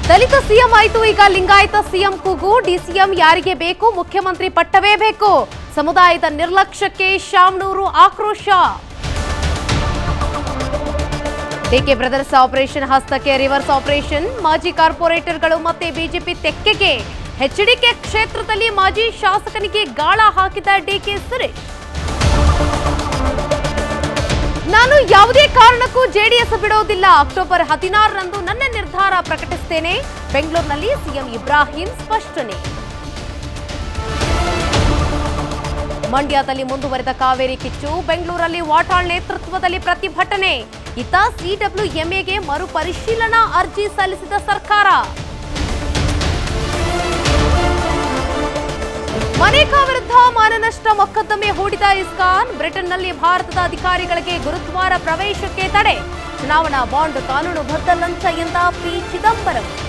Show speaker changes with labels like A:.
A: ದಲಿತ CM ಆಯ್ತು ಈಗ Lingayat CM ಕೂಗು ಡಿಸಿಎಂ ಯಾರಿಗೆ ಬೇಕು ಮುಖ್ಯಮಂತ್ರಿ ಪಟ್ಟವೇ ಬೇಕು ಸಮುದಾಯದ ನಿರ್ಲಕ್ಷ್ಯಕ್ಕೆ ಶಾಮನೂರು ಆಕ್ರೋಶ ಡಿಕೆ ಬ್ರದರ್ಸ್ ಆಪರೇಷನ್ ಹಸ್ತಕ್ಕೆ ರಿವರ್ಸ್ ಆಪರೇಷನ್ ಮಾಜಿ ಕಾರ್ಪೊರೇಟರ್ಗಳು ಮತ್ತೆ ಬಿಜೆಪಿ ತೆಕ್ಕೆಗೆ ಎಚ್ಡಿಕೆ ಕ್ಷೇತ್ರದಲ್ಲಿ ಮಾಜಿ ಶಾಸಕನಿಗೆ ಗಾಳ ಹಾಕಿದ ಡಿಕೆ ಸುರೇಶ್ ನಾನು ಯಾವುದೇ ಕಾರಣಕ್ಕೂ ಜೆಡಿಎಸ್ ಬಿಡೋದಿಲ್ಲ ಅಕ್ಟೋಬರ್ ಹದಿನಾರರಂದು ನನ್ನ ನಿರ್ಧಾರ ಪ್ರಕಟಿಸುತ್ತೇನೆ ಬೆಂಗಳೂರಿನಲ್ಲಿ ಸಿಎಂ ಇಬ್ರಾಹಿಂ ಸ್ಪಷ್ಟನೆ ಮಂಡ್ಯದಲ್ಲಿ ಮುಂದುವರೆದ ಕಾವೇರಿ ಕಿಚ್ಚು ಬೆಂಗಳೂರಲ್ಲಿ ವಾಟಾಳ್ ನೇತೃತ್ವದಲ್ಲಿ ಪ್ರತಿಭಟನೆ ಇತ್ತ ಸಿಡಬ್ಲ್ಯೂಎಂಎಗೆ ಮರುಪರಿಶೀಲನಾ ಅರ್ಜಿ ಸಲ್ಲಿಸಿದ ಸರ್ಕಾರ ಮನೇಕಾ ವಿರುದ್ಧ ಮಾನನಷ್ಟ ಮೊಕದ್ದಮೆ ಹೂಡಿದ ಇಸ್ಕಾನ್ ಬ್ರಿಟನ್ನಲ್ಲಿ ಭಾರತದ ಅಧಿಕಾರಿಗಳಿಗೆ ಗುರುದ್ವಾರ ಪ್ರವೇಶಕ್ಕೆ ತಡೆ ಚುನಾವಣಾ ಬಾಂಡ್ ಕಾನೂನುಬದ್ಧ ಲಂಚ ಎಂದ ಪಿ ಚಿದಂಬರಂ